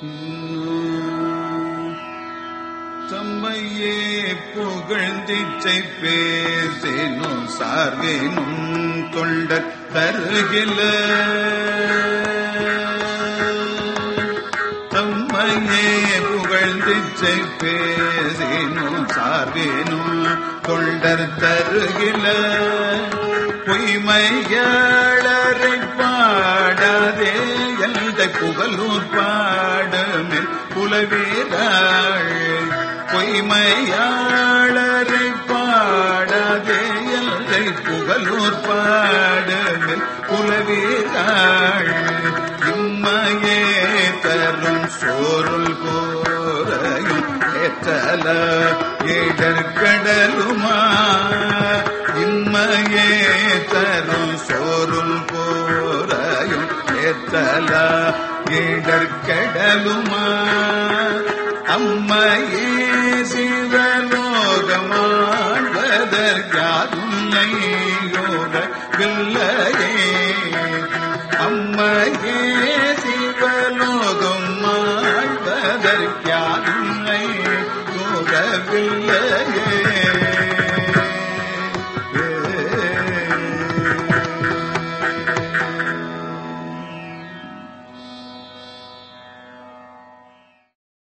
தம்மையே புகழ்ந்திச்சை பேசினும் சார்வேனும் தொண்ட தருகில தம்மையே புகழ்ந்திச்சை பேசினும் சார்வேனும் தொண்டர் தருகில பொய்மையாளரை பாடாதே எந்த புகழூர் பாடமில் புலவீராள் பொய்மையாளரை பாடாதே எல்லை புகழூர் பாடமில் புலவீராள் இம்மையே தரும் சோருள் கோரையும் ஏற்றல இடர்கடலுமா இம்மையே தரும் சோருள் போரையும் ஏற்றல இடர்கடலுமா அம்மையே சிவலோகமாழ்வதற்காதும் யோக வில்லையே அம்மையே